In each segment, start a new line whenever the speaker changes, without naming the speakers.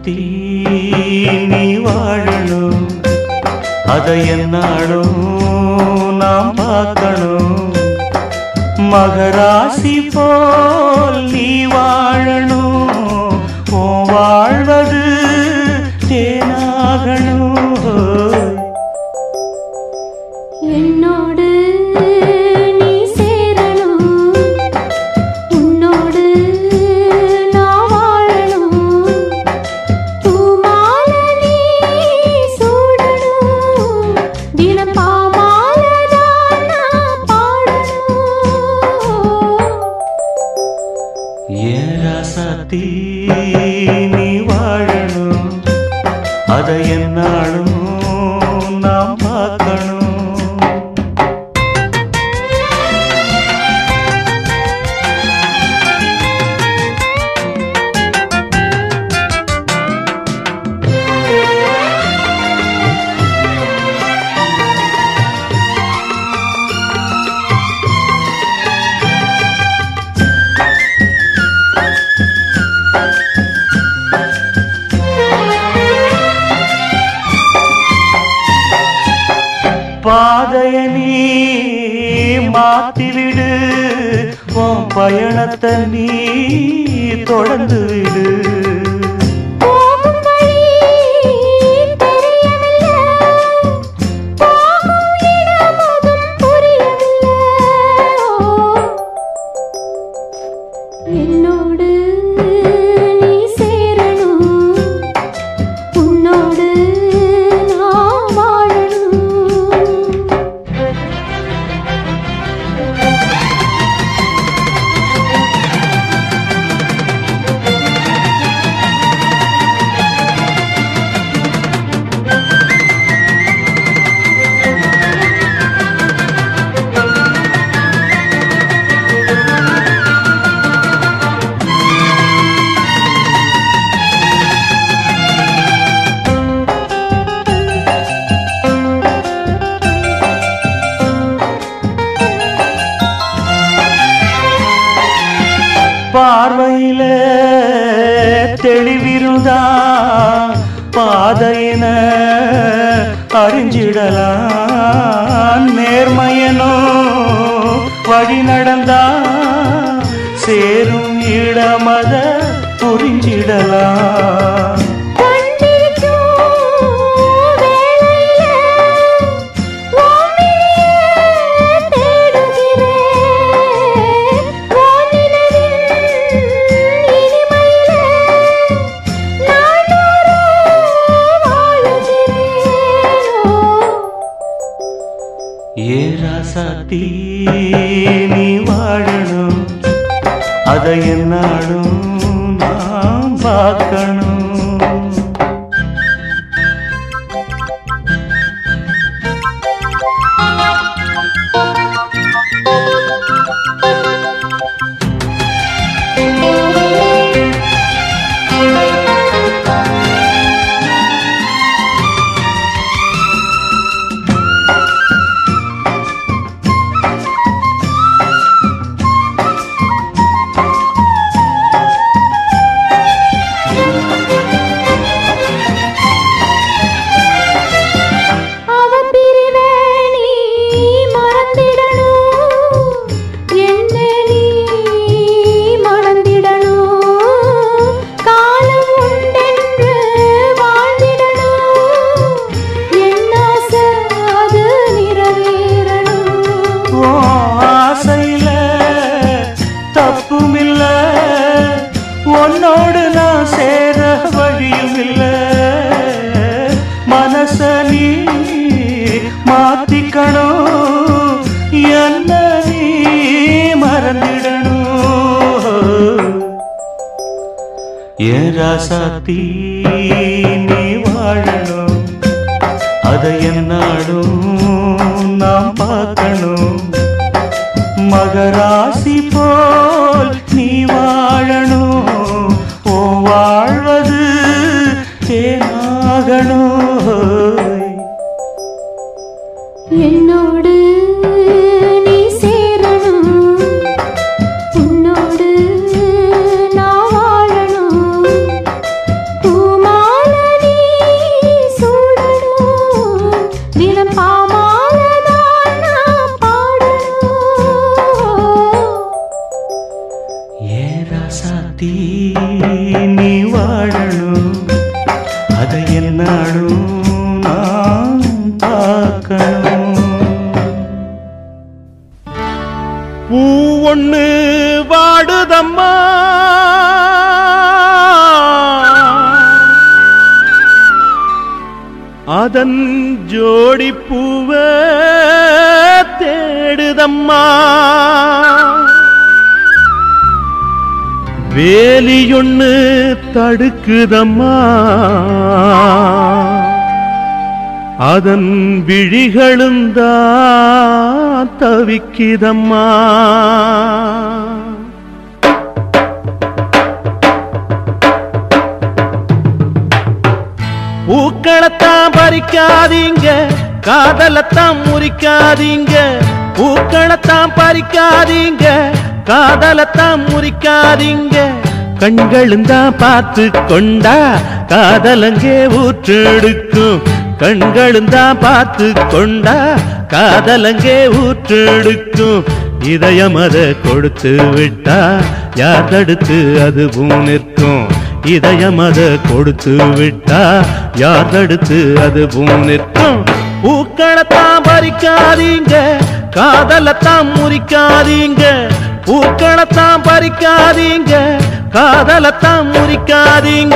ராசாத்தி நீ வாழணும் அதை என்னாலும் நாம் பார்க்கணும் மகராசி போல் நீ வாழணும் ஓ வாழ்வது தேனாகணும்
என்னோடு நீ சேரணும் உன்னோடு நான் வாழணும் பூமாலை நீ சூடணும் தினம் பாமாலைதான் நான் பாடணும்
ஏன் ராசாத்தி நீ வாழணும் அதை என்னாலும் நாம் பார்க்கணும் பாதைய நீ மாத்திவிடு உன் பயணத்தை நீ தொடர்ந்து விடு
போகும் வழி தெரியவில்லை போகும் இடமும் புரியவில்லை என்னோடு நீ சேரணும் உன்னோடு நான் வாழணும்
பார்வையில தெளிவிருந்தா பாதையின அறிஞ்சிடலாம் நேர்மையனோ வழி நடந்தா சேரும் இடமத புரிஞ்சிடலாம்
கண்ணிக்கும் வேளையில உன்னையே தேடுகிறேன் உன் நினைவின் இனிமையில நாடோறும் வாழுகிறேனோ
ஏ ராசாத்தி நீ வாழணும் அதை என்னாலும் நாம் பார்க்கணும்
அவ பிரிவே நீ மறந்திடணும் என்ன நீ மறந்திடணும் காலம் உண்டென்று வாழ்ந்திடணும் என்ன அது நிறைவேறணும்
ஓ ஆசையில தப்புமில்ல உன்னோடு நான் சேர வழியும் இல்ல மனச நீ மாத்திக்கணும் என்ன நீ மறந்திடணும் ஏன் ராசாத்தி நீ வாழணும் அதை என்னாலும் நாம் பார்க்கணும் மகராசி போல் நீ வாழணும் ஓ வாழ்வது தேனாகணும்
என்னோடு நீ சேரணும் உன்னோடு நான் வாழணும் பூமா
பூ ஒண்ணு வாடுதம்மா அதன் ஜோடி பூவ தேடுதம்மா வேலியொன்னு தடுக்குதம்மா அதன் விழிகளும் தான் தவிக்குதம்மா பூக்களத்தான் பறிக்காதீங்க காதலத்தான் முறிக்காதீங்க பூக்களத்தான் பறிக்காதீங்க காதலத்தான் முறிக்காதீங்க கண்களும் தான் பார்த்து கொண்டா காதலங்கே ஊற்றெடுக்கும் கண்களும் தான் பார்த்து கொண்டா காதலங்கே ஊற்றெடுக்கும் இதயம் அதை கொடுத்து விட்டா யார் தடுத்து அதுவும் நிற்கும் இதயம் அதை கொடுத்து விட்டா யார் தடுத்து அதுவும் நிற்கும் பூக்களத்தான் பறிக்காதீங்க காதலத்தான் முறிக்காதீங்க பூக்களத்தான் பறிக்காதீங்க காதலத்தான் முறிக்காதீங்க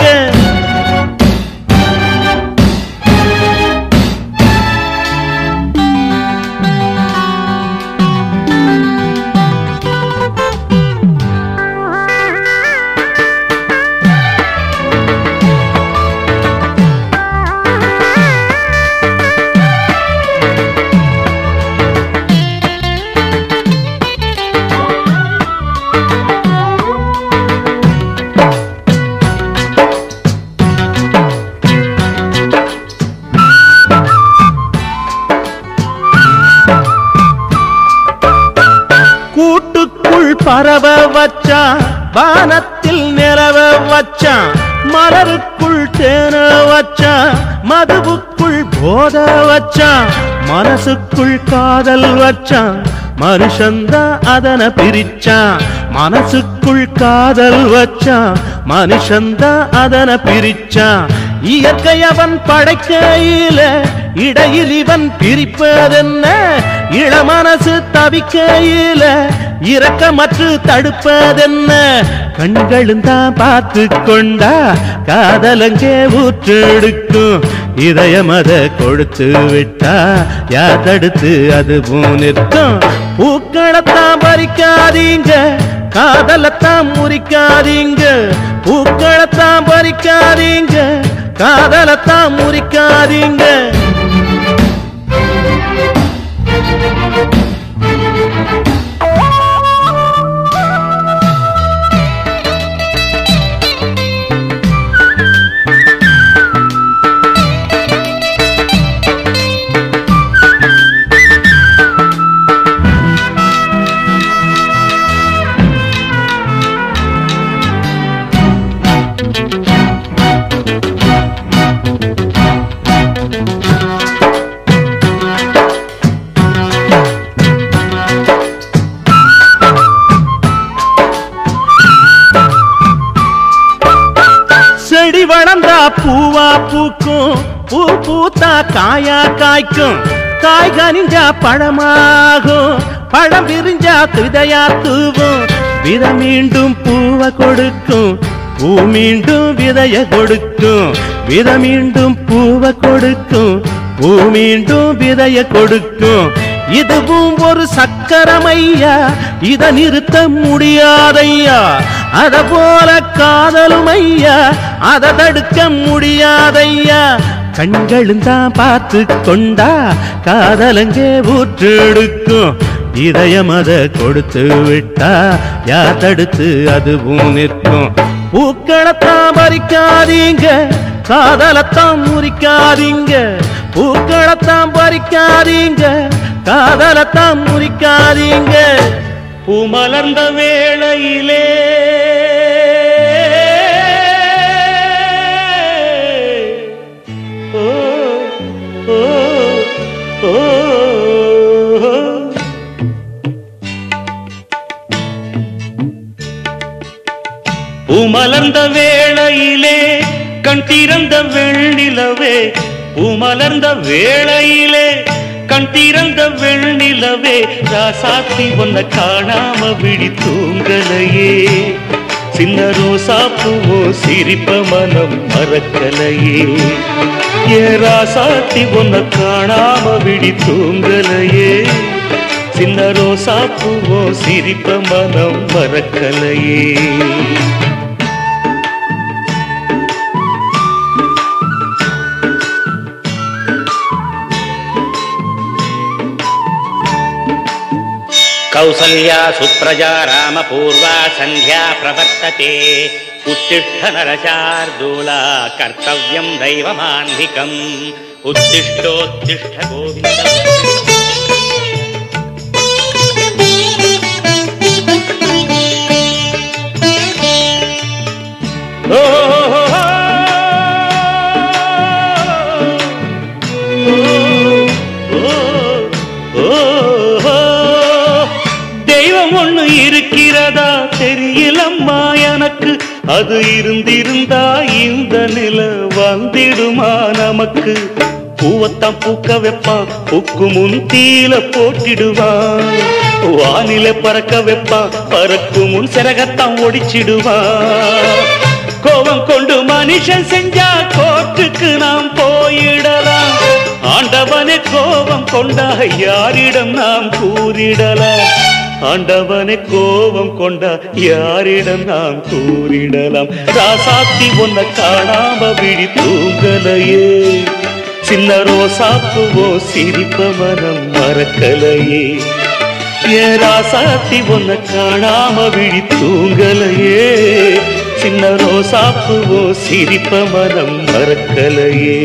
கூட்டுக்குள் பரவ வச்சான் வானத்தில் நிலவ வச்சான் மலருக்குள் தேன வச்சான் மதுவுக்குள் போத வச்சான் மனசுக்குள் காதல் வச்சான் மனுஷந்தா அதனை பிரிச்சான் மனசுக்குள் காதல் வச்சான் மனுஷந்தா அதனை பிரிச்சான் இயற்கை அவன் படைக்கையில இடையில் இவன் பிரிப்பதென்ன இளமனசு தவிக்கையில இரக்கமற்று தடுப்பதென்ன கண்களும் தான் பார்த்து கொண்டா காதலங்கே ஊற்றெடுக்கும் இதயம் அதை கொடுத்து விட்டா யார் தடுத்து அதுவும் நிற்கும் பூக்களத்தான் பறிக்காதீங்க காதலத்தான் முறிக்காதீங்க பூக்களத்தான் பறிக்காதீங்க காதலத்தான் முறிக்காதீங்க செடி வளர்ந்தா பூவா பூக்கும் பூ பூத்தா காயா காய்க்கும் காய் கனிஞ்சா பழமாகும் பழம் விரிஞ்சா விதையா தூவும் வித மீண்டும் பூவை கொடுக்கும் பூ மீண்டும் விதைய கொடுக்கும் வித மீண்டும் பூவை கொடுக்கும் பூ மீண்டும் விதைய கொடுக்கும் இதுவும் ஒரு சக்கரமையா இத நிறுத்த முடியாதையா அத போல காதலும் ஐயா அத தடுக்க முடியாதையா கண்களும் தான் பார்த்து கொண்டா காதலங்கே ஊற்றெடுக்கும் இதயம் அத கொடுத்து விட்டா யார் தடுத்து அதுவும் நிற்கும் பூக்களத்தான் பறிக்காதீங்க காதலத்தான் முறிக்காதீங்க பூக்களத்தான் பறிக்காதீங்க காதலத்தான் முறிக்காதீங்க பூமலர்ந்த வேளையிலே ஓ ஓ ஓ பூமலர்ந்த வேளையிலே கண் திறந்த வெள்ளிலவே பூமலர்ந்த வேளையிலே கண் திறந்த வெண்ணிலவே ராசாத்தி உன்னை காணாம விழி தூங்கலையே சின்ன ரோசா பூவோ சிரிப்ப மனம் மறக்கலையே ஏ ராசாத்தி உன்னை காணாம விழி தூங்கலையே சின்ன ரோசா பூவோ சிரிப்ப மனம் மறக்கலையே
कौसल्या सुप्रजा रामपूर्वा सन्ध्या प्रवर्तते उत्तिष्ठ नरशार्दूला कर्तव्यं दैवमान्धिकम् उत्तिष्ठोत्तिष्ठ गोविन्द
ஓ தெய்வம் ஒண்ணு இருக்கிறதா தெரியலம்மா எனக்கு அது இருந்திருந்தா இந்த நில வந்திடுமா நமக்கு பூவத்தான் பூக்க வைப்பான் பூக்கு முன் தீல போட்டிடுவான் வானில பறக்க வைப்பான் பறக்கும் முன் சிறகத்தான் ஒடிச்சிடுவான் கோபம் கொண்டு மனுஷன் செஞ்சா கோர்ட்டுக்கு நாம் போயிடலாம் ஆண்டவனே கோபம் கொண்டா யாரிடம் நாம் கூறிடலாம் ஆண்டவனே கோபம் கொண்டா யாரிடம் நாம் கூறிடலாம் ராசாத்தி உன்னை காணாம விழி தூங்கலையே சின்ன ரோசாப்புவோ சிரிப்ப மனம் மறக்கலையே ஏன் ராசாத்தி உன்னை காணாம விழி தூங்கலையே சின்ன ரோசாப்புவோ சிரிப்ப மனம் மறக்கலையே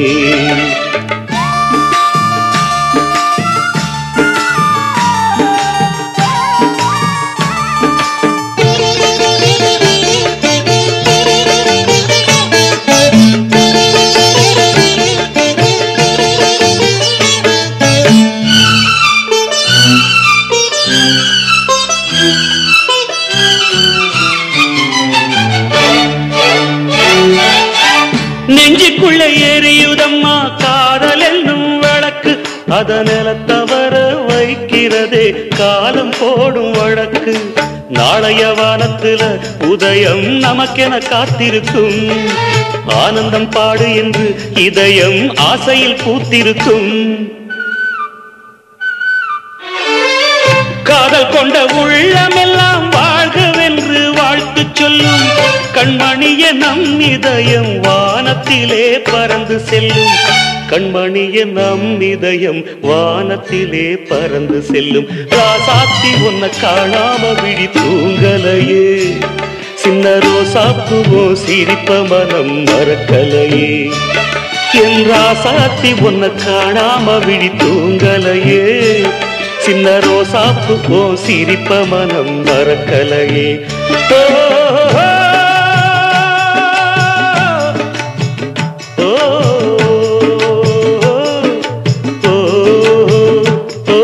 நெஞ்சுக்குள்ள எரியுதம்மா காதல் என்னும் விளக்கு அதனில தவற வைக்கிறதே காலம் போடும் வழக்கு நாளைய வானத்துல உதயம் நமக்கென காத்திருக்கும் ஆனந்தம் பாடு என்று இதயம் ஆசையில் பூத்திருக்கும் காதல் கொண்ட உள்ளமெல்லாம் வாழ்கவென்று வாழ்த்து சொல்லும் கண்மணிய நம் இதயம் வானத்திலே பறந்து செல்லும் கண்மணிய நம் இதயம் வானத்திலே பறந்து செல்லும் ராசாத்தி உன்னை காணாம விழி தூங்கலையே சின்ன ரோசாப்புவோ சிரிப்ப மனம் மறக்கலையே என் ராசாத்தி உன்னை காணாம விழி தூங்கலையே சின்ன ரோசாப்பு போ சிரிப்ப மனம் மறக்கலையே ஓ, ஓ, ஓ, ஓ,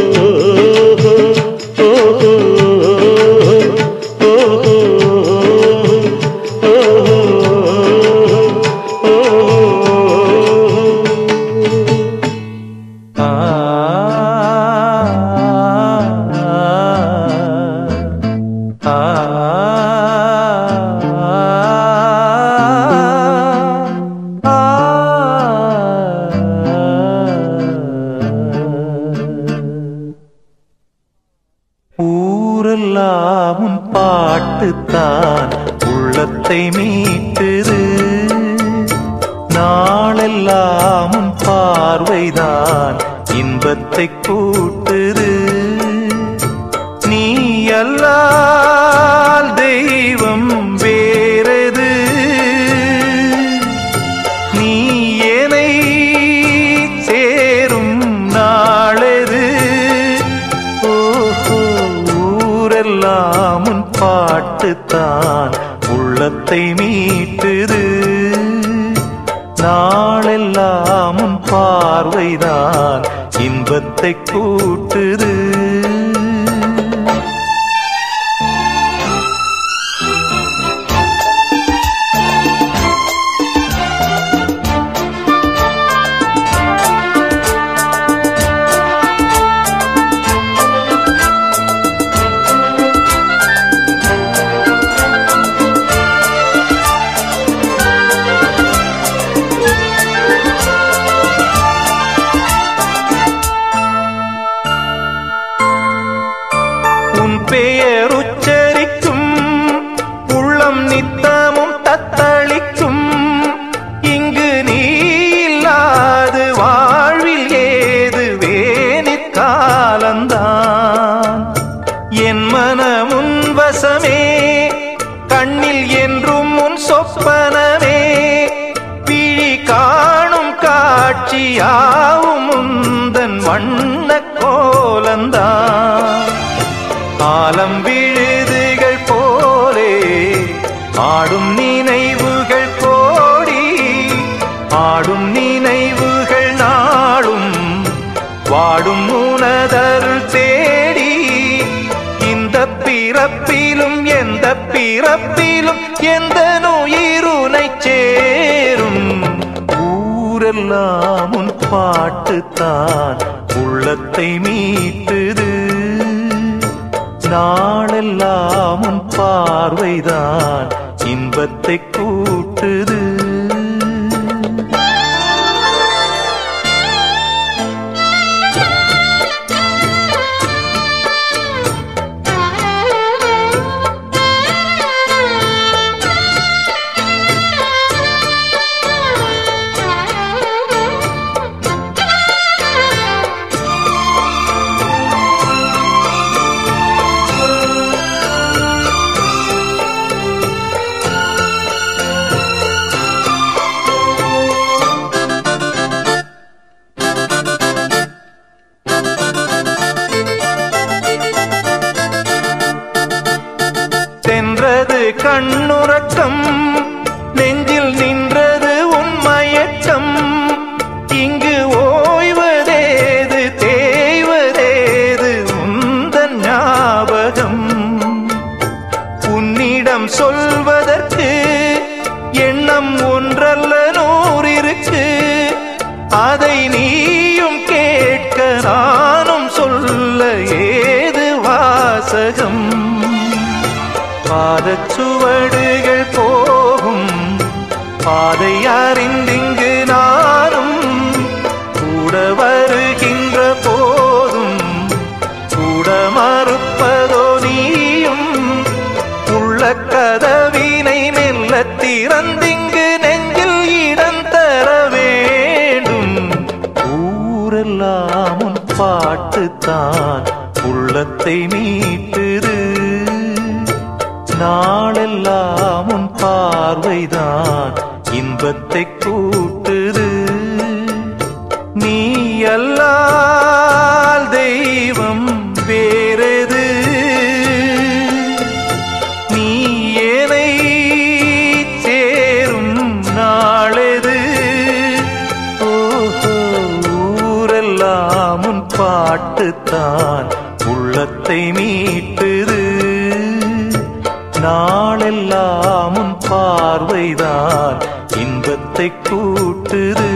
ஊரெல்லாம் உன் பாட்டுத்தான் உள்ளத்தை மீட்டுது நாளெல்லாம் உன் பார்வைதான் இன்பத்தை கூட்டுது நீ அல்லால் தெய்வம் வேறது நீ என்னை சேரும் நாளெது ஓஹோ ஊரெல்லாம் உன் பாட்டுத்தான் உள்ளத்தை மீட்டுது நாளெல்லாம் உன் பார்வைதான் இன்பத்தை கூட்டுது பெயர் உச்சரிக்கும் உள்ளம் நித்தமும் தத்தளிக்கும் இங்கு நீ இல்லாது வாழ்வில் ஏது வேணிற் காலந்தான் என் மனமுன் வசமே கண்ணில் என்றும் உன் சொப்பனமே விழி காணும் காட்சியாவும் உந்தன் வண்ண கோலந்தான் ஆலம் விழுதுகள் போலே ஆடும் நினைவுகள் கோடி ஆடும் நினைவுகள் நாளும் வாடும் உனதருள் தேடி இந்த பிறப்பிலும் எந்த பிறப்பிலும் எந்த நுயிருனை சேரும் ஊரெல்லாம் உன் பாட்டுத்தான் உள்ளத்தை மீட்டுது நாளெல்லாம் உன் பார்வைதான் இன்பத்தை கூட்டுது சென்றது கண்ணுறக்கம் நெஞ்சில் நின்றது உன்மயக்கம் இங்கு ஓய்வதேது தேய்வதேது உந்தன் ஞாபகம் உன்னிடம் சொல்வதற்கு எண்ணம் ஒன்றல்ல நூறிருக்கு அதை நீயும் கேட்க நானும் சொல்ல ஏது வாசகம் பாதச்சுவடுகள் போகும் பாதை அறிந்திங்கு நானும் கூட வருகின்ற போதும் கூட மறுப்பதோ நீயும் உள்ள கதவினை மெல்ல திறந்திங்கு நெஞ்சில் இடம் தர வேண்டும் ஊரெல்லாம் உன் பாட்டுத்தான் உள்ளத்தை மீட்டுது நாளெல்லாம் உன் பார்வைதான் இன்பத்தை கூட்டுது நீ அல்லால் தெய்வம் வேறெது நீ ஏனை சேரும் நாளெது ஓஹோ ஊரெல்லாம் உன் பாட்டுத்தான் உள்ளத்தை மீட்டுது நாளெல்லாம் உன் பார்வைதான் இன்பத்தை கூட்டுது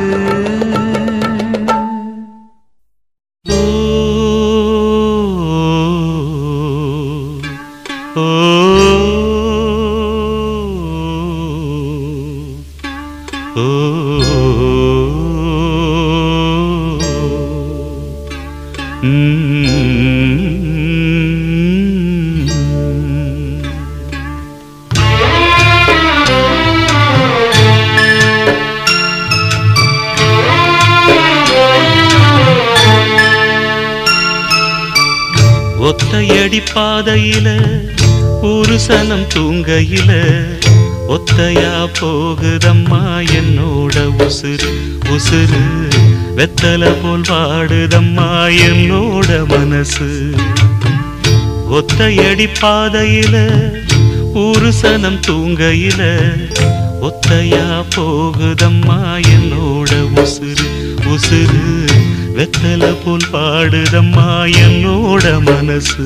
ஒத்தையடி பாதையில ஒரு சனம் தூங்கையில ஒத்தையா போகுதம்மா என்னோட உசுறு உசுறு வெத்தல போல் வாடுதம்மா என்னோட மனசு ஒத்தையடி பாதையில ஒரு சனம் தூங்கையில ஒத்தையா போகுதம்மா என்னோட உசுறு உசுறு வெத்தல போல் பாடுதம்மா என்னோட மனசு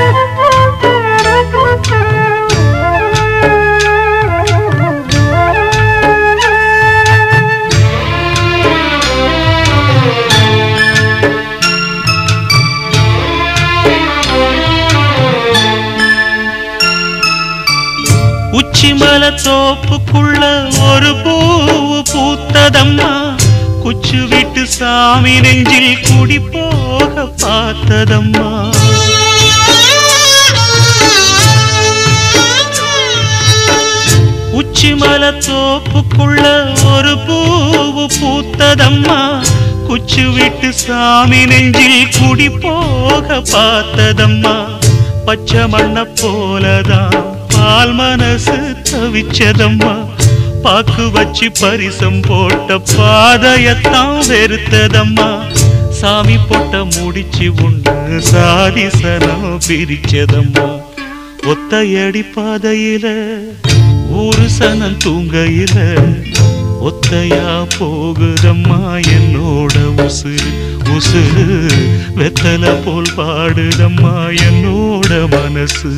Thank you.
உச்சிமல தோப்புக்குள்ள ஒரு பூவு பூத்ததம்மா குச்சு விட்டு சாமி நெஞ்சில் குடி போக பார்த்ததம்மா உச்சிமல தோப்புக்குள்ள ஒரு பூவு பூத்ததம்மா குச்சு விட்டு சாமி நெஞ்சில் குடி போக பார்த்ததம்மா பச்சை மண்ண போலதான் பால் மனசு தவிச்சதம்மா பாக்கு வச்சு பரிசம் போட்ட பாதையத்தான் வெறுத்ததம்மா சாமி போட்ட முடிச்சு உண்டு சாதிசனம் பிரிச்சதம்மா ஒத்தையடி பாதையில ஊரு சனம் தூங்கையில ஒத்தையா போகுதம்மா என்னோட உசுறு உசுறு வெத்தல போல் பாடுதம்மா என்னோட மனசு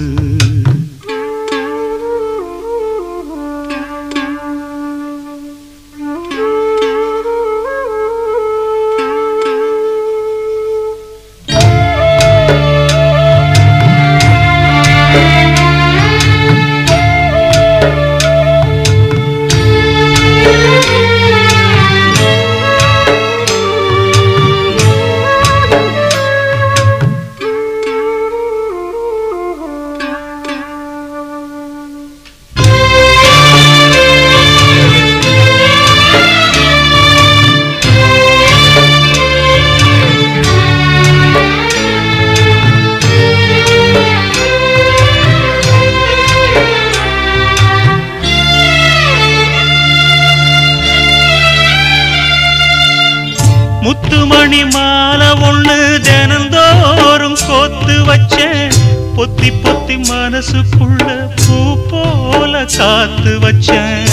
முத்துமணி மாலை ஒண்ணு தினந்தோறும் கோத்து வச்சேன் பொத்தி பொத்தி மனசுக்குள்ள பூ போல காத்து வச்சேன்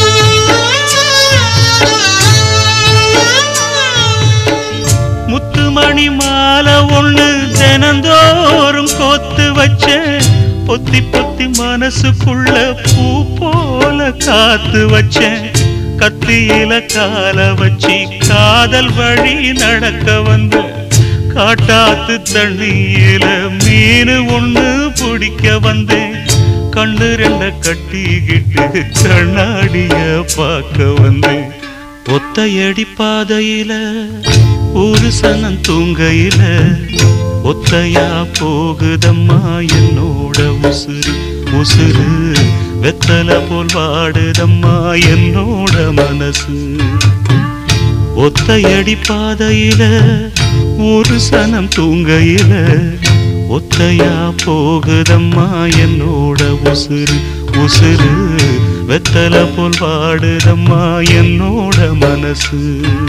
முத்துமணி மாலை ஒண்ணு தினந்தோறும் கோத்து வச்சேன் பொத்தி பொத்தி மனசுக்குள்ள பூ போல காத்து வச்சேன் கத்தியில கால வச்சு காதல் வழி நடக்க வந்து காட்டாத்து தண்ணியில மீன் ஒண்ணு பிடிக்க வந்தேன் கண்ணு ரெண்ட கட்டிக்கிட்டு கண்ணாடிய பார்க்க வந்தேன் ஒத்தையடி பாதையில ஒரு சனம் தூங்கையில ஒத்தையா போகுதம்மா என்னோட உசுறு உசுறு வெத்தல போல் வாடுதம்மா என்னோட மனசு ஒத்தையடி பாதையில ஒரு சனம் தூங்கையில ஒத்தையா போகுதம்மா என்னோட உசுறு உசுறு வெத்தல போல் வாடுதம்மா என்னோட மனசு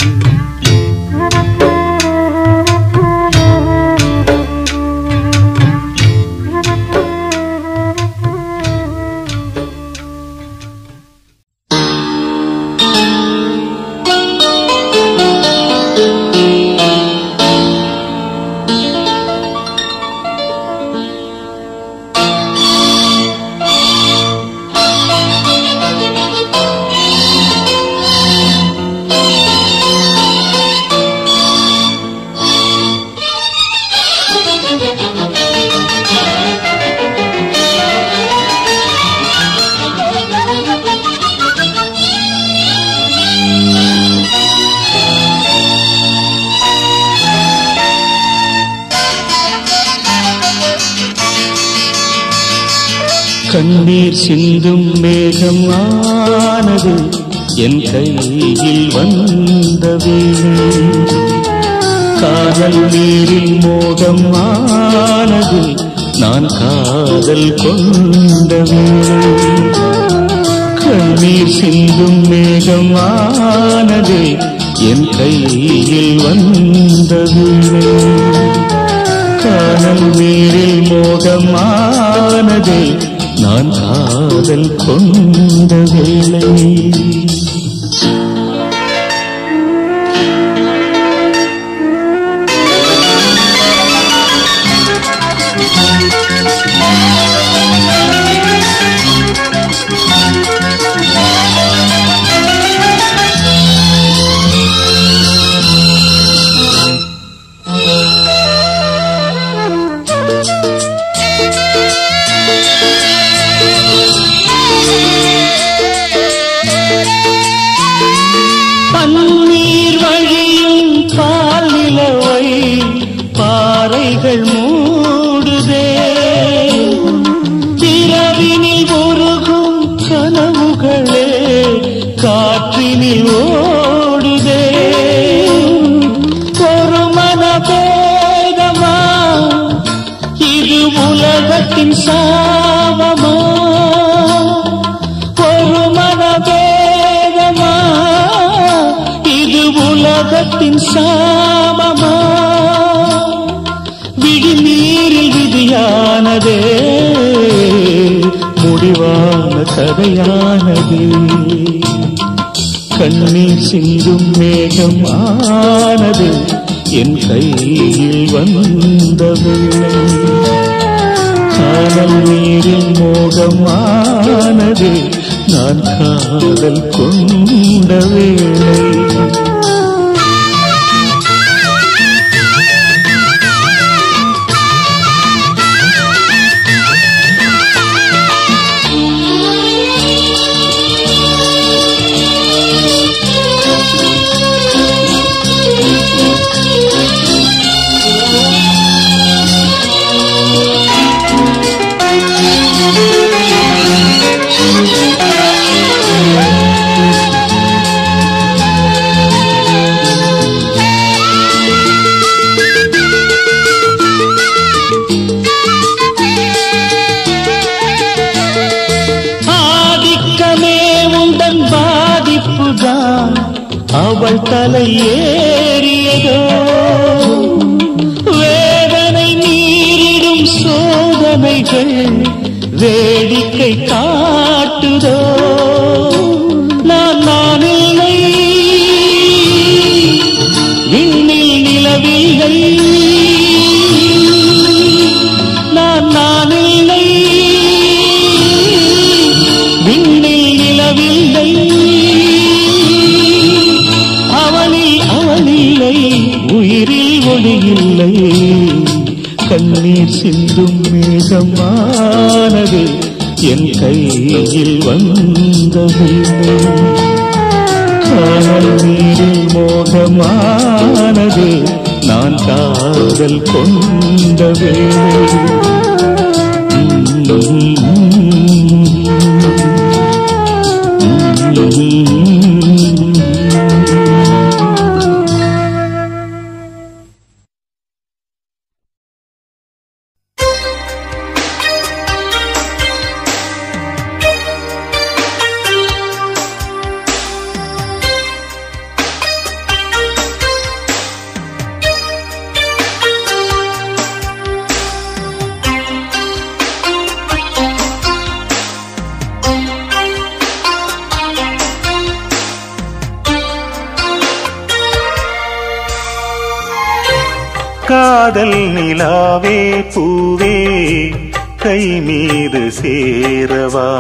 கண்ணீர் சிந்தும் மேகம் ஆனது என் கையில் வந்த வேளை காதல் நீரில் மோகம் ஆனது நான் காதல் கொண்ட வேளை கண்ணீர் சிந்தும் மேகம் ஆனது என் கையில் வந்த வேளை காணல் நீரில் மோகமானதே நான் காதல் கொண்ட வேளை விண்ணில் ஓடுதே ஒரு மனபேதமா இது உலகத்தின் சாபமா ஒரு மனபேதமா இது உலகத்தின் சாபமா விழி நீரில் விதியானதே முடிவான கதையானதே கண்ணீர் சிந்தும் மேகமானது என் கையில் வந்த வேளை காதல் நீரில் மோகமானது நான் காதல் கொண்ட வேளை ஆதிக்கமே உந்தன் பாதிப்புதான் அவள் தலை ஏறியதோ வேதனை மீறிடும் சோதனைகள் வேடிக்கை காட்டுதோ நான் நான் இல்லை விண்ணில் நிலவில்லை நான் நான் இல்லை விண்ணில் நிலவில்லை அவளில் அவளில்லை உயிரில் ஒளியில்லை கண்ணீர் சிந்தும் மேகமானது என் கையில் வந்ததில்லை காணல் நீரில் மோகமானது நான் காதல் கொண்ட வேளை
காதல் நிலாவே பூவே கை மீது சேரவா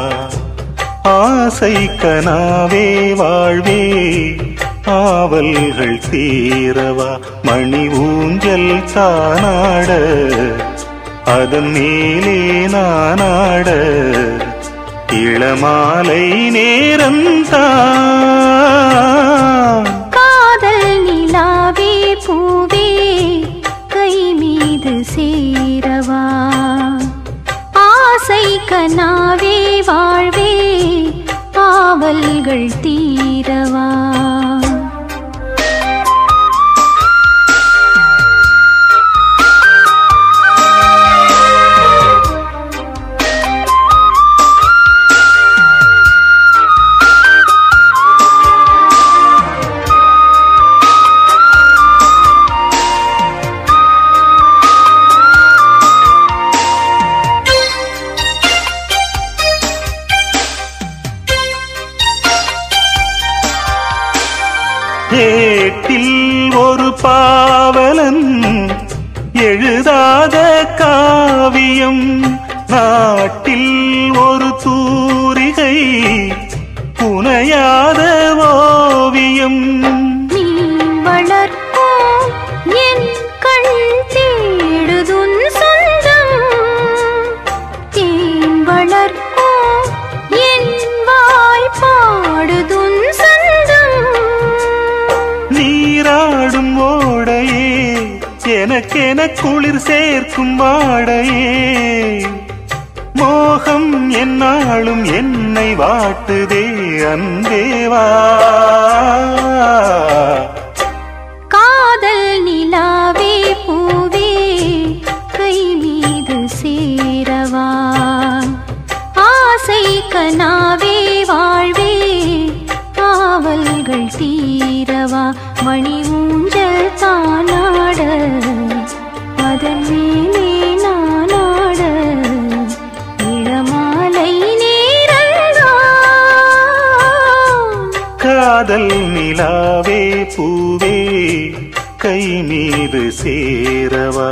ஆசை கனாவே வாழ்வே ஆவல்கள் தீரவா மணி ஊஞ்சல் தானாட அதன் மேலே நானாட இளமாலை நேரம் தான்
காதல் நிலாவே பூவே கை மீது சேரவா ஆசை கனாவே வாழ்வே ஆவல்கள் தீரவா
ஏட்டில் ஒரு பாவலன் எழுதாத காவியம் நாட்டில் ஒரு தூரிகை புனையாத ஓவியம்
நீ வளர்க்கும் என் கண் தேடுதுன் சொந்தம் தேன் வளர்க்கும் என் வாய் பாடுதுன் சொந்தம்
நீராடும் ஓடையே எனக்கென குளிர் சேர்க்கும் வாடையே மோகம் என்னாலும் என்னை வாட்டுதே அன்பேவா
காதல் நிலாவே பூவே கை மீது சேரவா ஆசை கனாவே வாழ்வே ஆவல்கள் தீரவா மணி ஊஞ்சல் தானாட அதன் மேலே நானாட இளமாலை நேரல்தான்
காதல் நிலாவே பூவே கை மீது சேரவா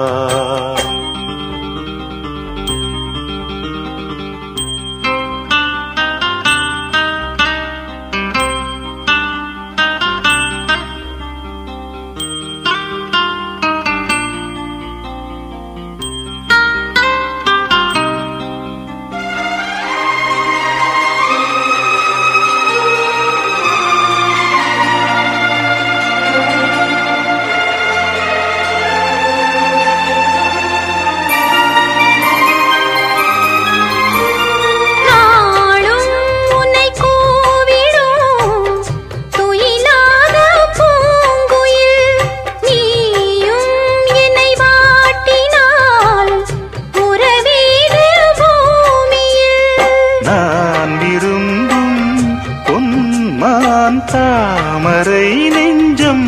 நாளும் உன்னை கூவிடும் துயிலாத பூங்குயில் நீயும் என்னை வாட்டினால் உறவீடு பூமியில்
நான் விரும்பும் பொன்மான் தாமரை நெஞ்சம்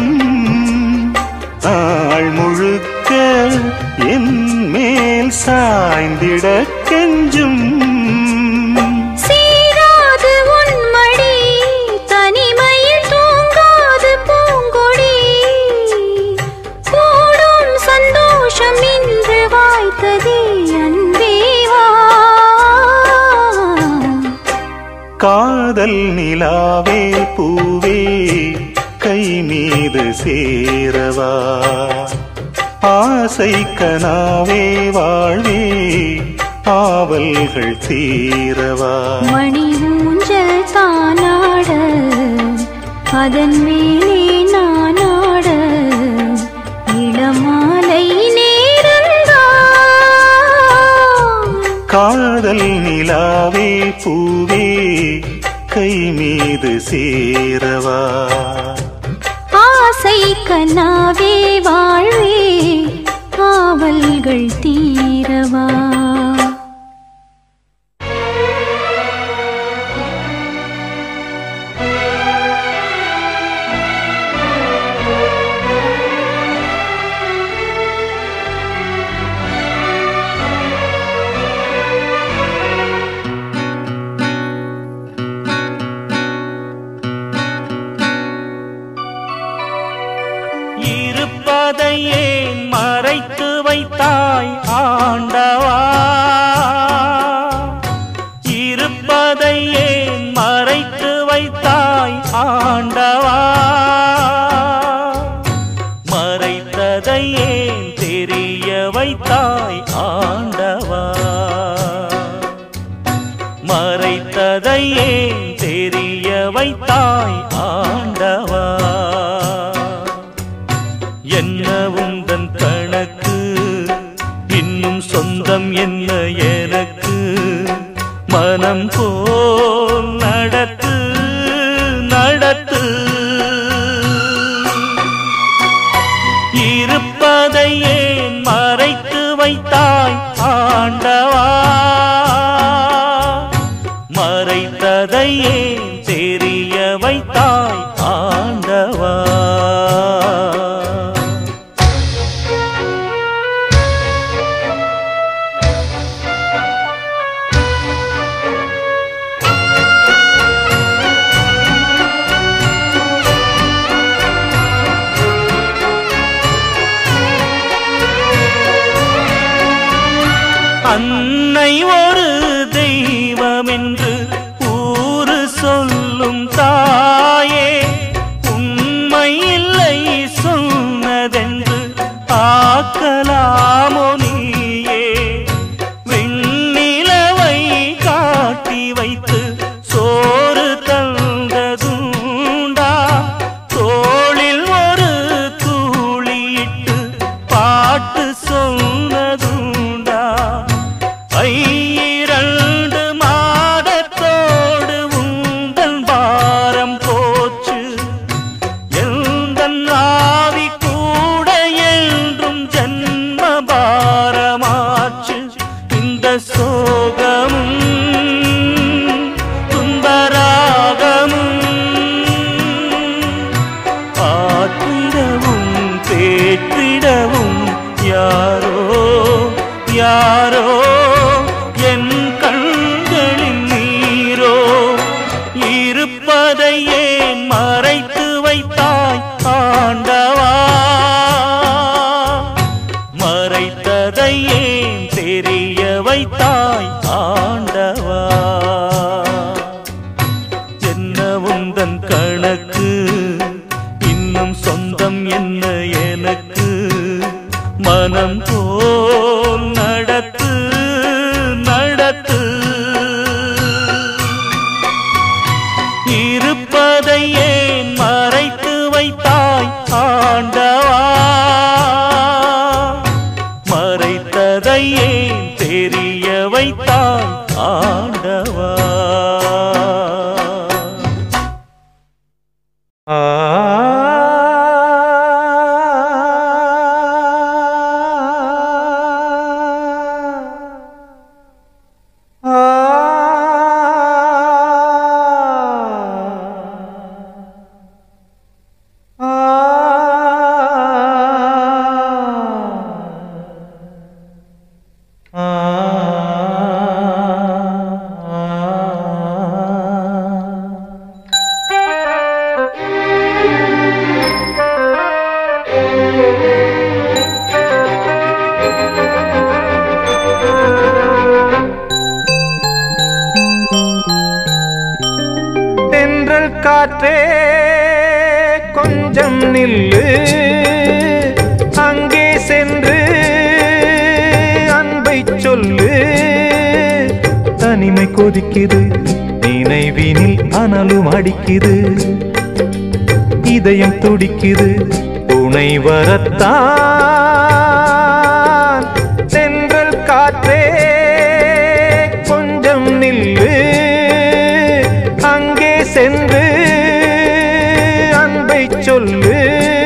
நாள் முழுக்க என் மேல் சாய்ந்திட கெஞ்சும்
சீராது உன் மடி தனிமையில் தூங்காது பூங்கொடி கூடும் சந்தோஷம் இன்று வாய்த்ததே அன்பேவா
காதல் நிலாவே பூவே கை மீது சேரவா ஆசை கனாவே வாழ்வே ஆவல்கள் தீரவா
மணி ஊஞ்சல் தானாட அதன் மேலே நானாட இளமாலை நேரம்தான்
காதல் நிலாவே பூவே கை மீது சேரவா
ஆசை கனாவே வாழ்வே ஆவல்கள் தீரவா
இருப்பதை ஏன் மறைத்து வைத்தாய் ஆண்டவா இருப்பதை ஏன் மறைத்து வைத்தாய் ஆண்டவா மறைத்ததை ஏன் தெரிய வைத்தாய் ஆண்டவா மறைத்ததை ஏன் தெரிய வைத்தாய் ஆண்டவா என்ன உந்தன் கணக்கு இன்னும் சொந்தம் என்ன எனக்கு மனம் போல் நடத்து நடத்து இருப்பதை ஏன் மறைத்து வைத்தாய் ஆண்டவா மறைத்ததை ஏன் தெரிய வைத்தாய் ஆண்டவா அன்னை ஒரு தெய்வம் என்று ஊரு சொல்லும் தாயே உண்மை இல்லை சொன்னதென்று ஆக்கலாமோ நீயே விண்ணிலவை காட்டி வைத்து சோறு தந்ததுண்டா தோளில் ஒரு தூளியிட்டு பாட்டு சொன்னதுண்டா ஐரண்டு மா இருப்பதை ஏன் மறைத்து வைத்தாய் ஆண்டவா மறைத்ததை ஏன் தெரிய வைத்தாய் ஆண்டவா என்ன உந்தன் கணக்கு இன்னும் சொந்தம் என்ன எனக்கு மனம் போல் நடத்து நடத்து இருப்பதை ஏன் மறைத்து வைத்தாய் ஆண்டவா மறைத்ததை ஏன் தெரிய வைத்தாய் ஆண்டவா
தென்றல் காற்றே கொஞ்சம் நில்லு அங்கே சென்று அன்பை சொல்லு தனிமை கொதிக்குது நினைவினில் அனலும் அடிக்குது இதயம் துடிக்குது துணை வரத்தான் தென்றல் காற்றே கொஞ்சம் நில்லு அங்கே சென்று அன்பை சொல்லு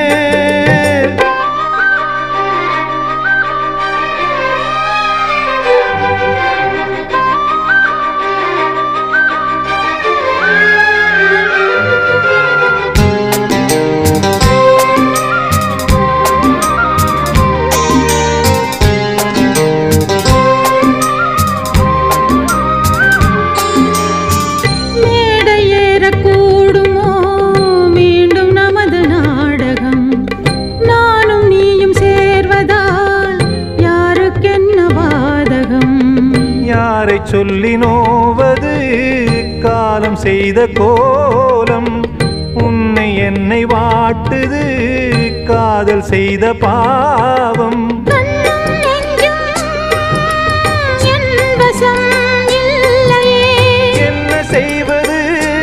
மேடை ஏறக்கூடுமோ மீண்டும் நமது நாடகம் நானும் நீயும் சேர்வதால் யாருக்கென்ன பாதகம்
யாரை சொல்லி நோவது காலம் செய்த கோலம் உன்னை என்னை வாட்டுது காதல் செய்த பாவம்
கண்ணும் நெஞ்சும் என் வசம் இல்லையே
என்ன செய்வது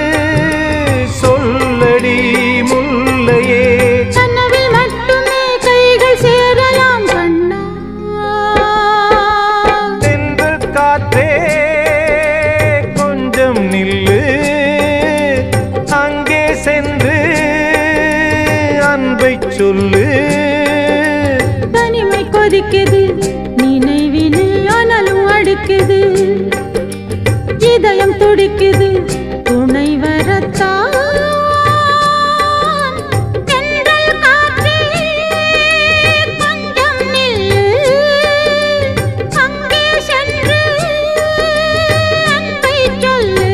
சொல்லடி முல்லையே
கனவில் மட்டுமே கைகள் சேரலாம் கண்ணா
தென்றல் காற்றே கொஞ்சம் நில்லு அங்கே சென்று அன்பை சொல்லு
தனிமை கொதிக்குது நினைவினில் அனலும் அடிக்குது இதயம் துடிக்குது துணை வரத்தான் தென்றல் காற்றே கொஞ்சம் நில்லு அங்கே சென்று அன்பை சொல்லு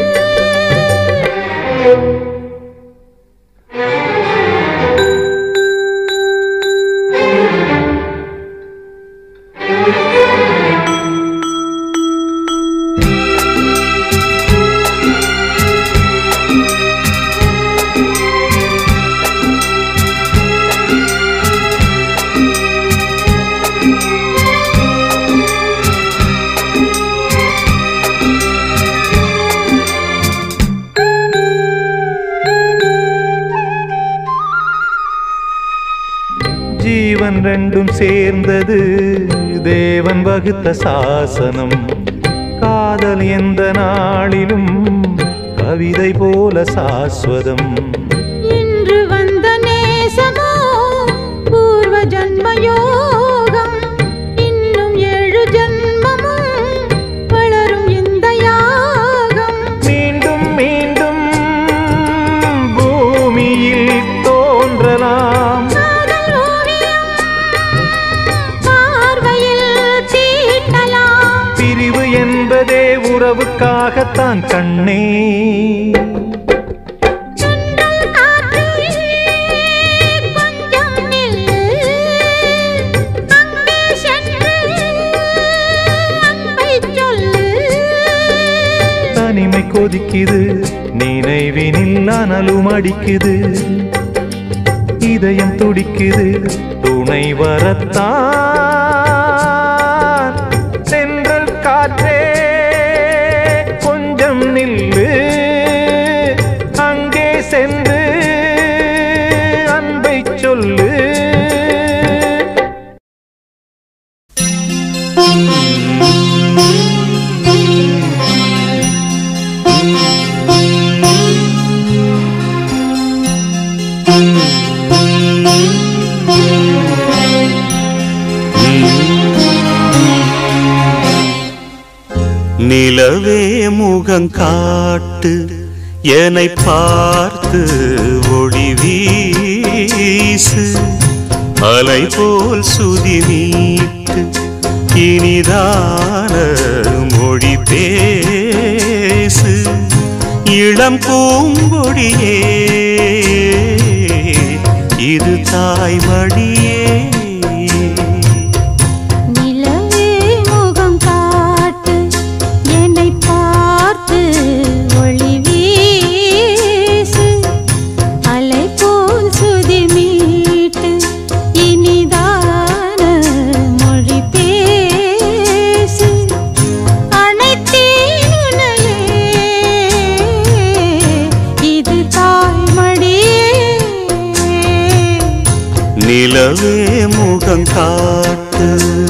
ஜீவன் ரெண்டும் சேர்ந்தது தேவன் வகுத்த சாசனம் காதல் எந்த நாளிலும் கவிதை போல சாஸ்வதம்
இன்று வந்த நேசமோ பூர்வ ஜன்ம யோகம் இன்னும் ஏழு ஜன்மமும் வளரும் இந்த யாகம்
மீண்டும் மீண்டும் பூமியில் தோன்றலாம்
காதல் ஓவியம் பார்வையில் தீட்டலாம்
பிரிவு என்பதே உறவுக்காகத்தான் கண்ணே துடிக்குது நினைவினில் அனலும் அடிக்குது இதயம் துடிக்குது துணை வரத்தான் சென்றல் காற்றே கொஞ்சம் நில்லு அங்கே சென்று அன்பை சொல்லு
நிலவே முகம் காட்டு என்னை பார்த்து ஒளி வீசு அலை போல் சுதி நீட்டு இனிதான மொழி பேசு இளம் பூங்கொடியே இது தாய்மடியே
நிலவே முகம் காட்டு என்னை பார்த்து ஒளி வீசு அலை போல் சுதி மீட்டு இனிதான மொழி பேசு அனைத்தேன் உன்னையே இது தாய்மடியே
நிலவே முகம் காட்டு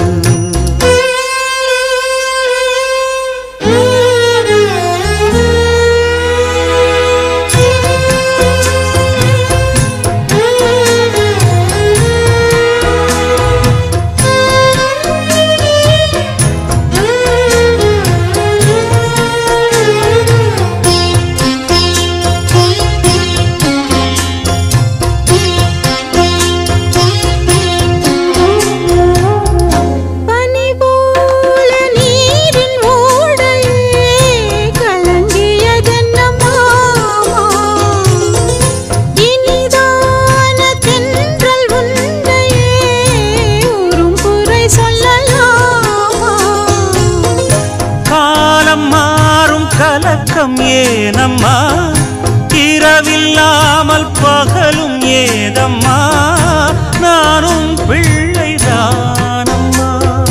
பனி போல நீரின் ஓடையே கலங்கியதென்ன மாமா இனிதான தென்றல் உன்னையே உறும் குறை சொல்லலாமா
காலம் மாறும் கலக்கம் ஏனம்மா இரவில்லாமல் பகலும் ஏதம்மா நானும் பிள்ளைதானம்மா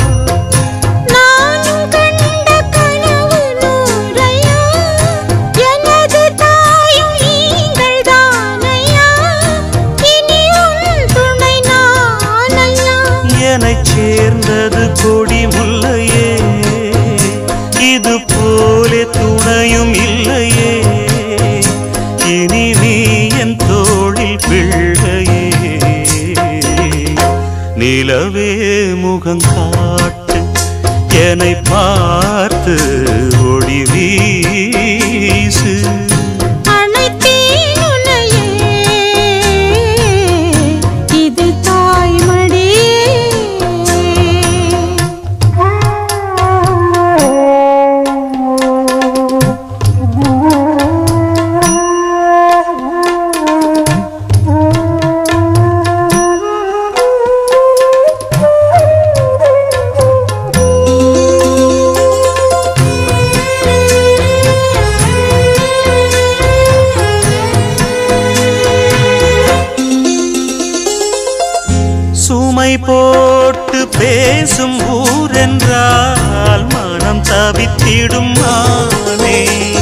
நானும் கண்ட கனவு நூறையா எனது தாயும் நீங்கள் தானையா இனி உன் துணை நானையா
எனச் சேர்ந்தது கொடி முல்லையே இது போலே துணையும் இல்லையே இனி நீ என் தோளில் பிள்ளையே நிலவே முகம் காட்டு என்னை பார்த்து ஒளி வீசு
அனைத்தேன் உன்னையே இது தாய்மடியே
சுமை போட்டு பேசும் ஊரென்றால் மனம் தவித்திடும் மானே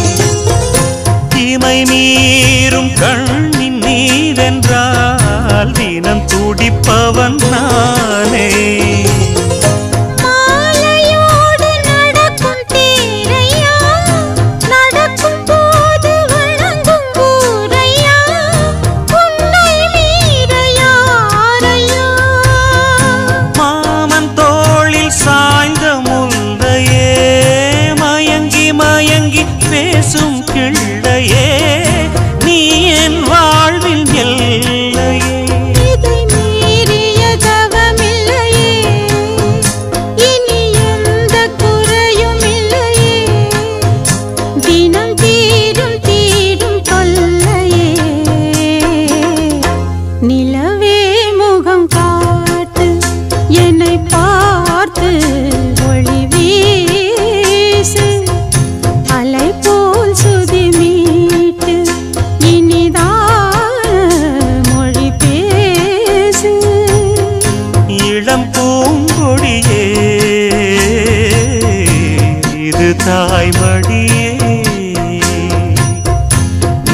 இமை மீறும் கண்ணின் நீரென்றால் தினம் துடிப்பவன் நானே
மாலையோடு நடக்கும் தேரையா நடக்கும் போது வணங்கும் ஊரையா உன்னை மீற யாரையா
மாமன் தோளில் சாய்ந்த முல்லையே மயங்கி மயங்கி பேசும் கிள்ளையே நீ என் வாழ்வில் எல்லையே
இதை மீறிய தவமில்லையே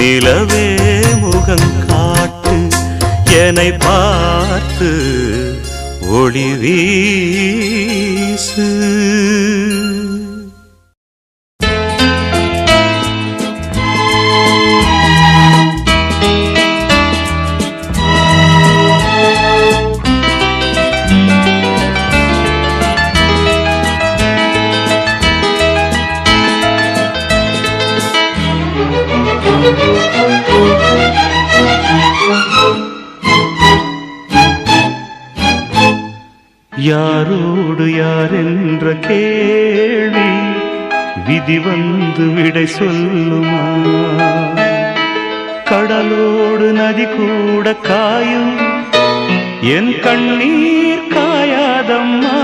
நிலவே முகம் காட்டு என்னை பார்த்து ஒளி வீசு யாரோடு யார் என்ற கேள்வி விதி வந்து விடை சொல்லுமா கடலோடு நதி கூட காயும் என் கண்ணீர் காயாதம்மா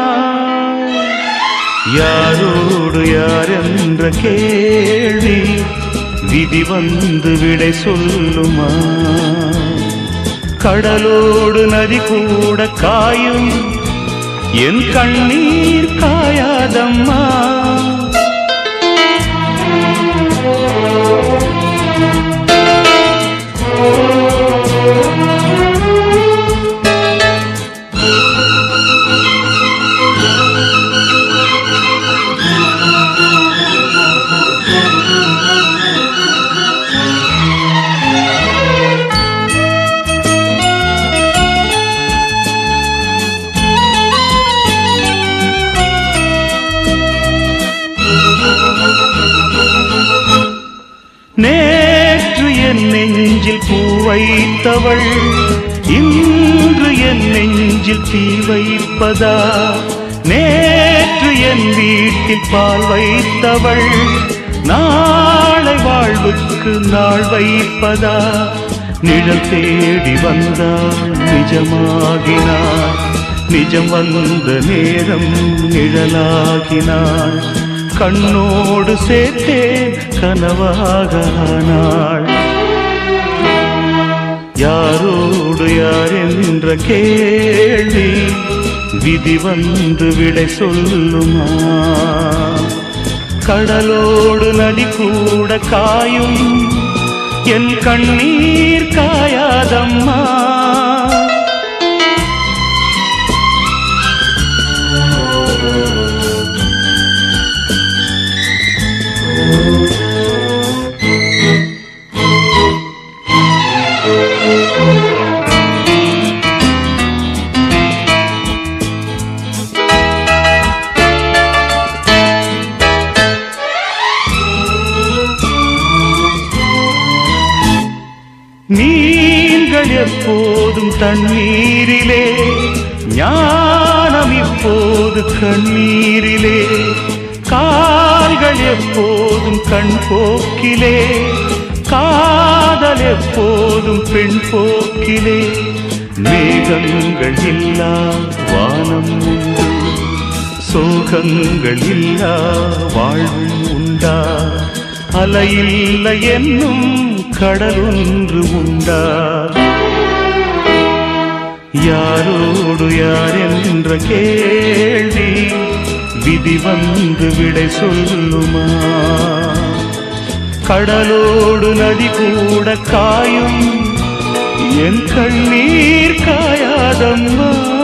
யாரோடு யார் என்ற கேள்வி விதி வந்து விடை சொல்லுமா கடலோடு நதி கூட காயும் என் கண்ணீர் காயாதம்மா நேற்று என் நெஞ்சில் பூ வைத்தவள் இன்று என் நெஞ்சில் தீ வைப்பதா நேற்று என் வீட்டில் பால் வைத்தவள் நாளை வாழ்வுக்கு நாள் வைப்பதா நிழல் தேடி வந்தாள் நிஜமாகினாள் நிஜம் வந்த நேரம் நிழலாகினாள் கண்ணோடு சேர்த்தே கனவாகானாள் யாரோடு யார் என்ற கேள்வி விதி வந்து விடை சொல்லுமா கடலோடு நதி கூட காயும் என் கண்ணீர் காயாதம்மா நீங்கள் எப்போதும் தண்ணீரிலே ஞானம் இப்போது கண்ணீரிலே கால்கள் எப்போதும் கண் போக்கிலே காதல் எப்போதும் பெண் போக்கிலே மேகங்கள் இல்லா வானம் உண்டு சோகங்கள் இல்லா வாழ்வு உண்டா அலையில்லை என்னும் கடலொன்று உண்டா யாரோடு யார் என்ற கேள்வி விதி வந்து விடை சொல்லுமா கடலோடு நதி கூட காயும் என் கண்ணீர் காயாதம்மா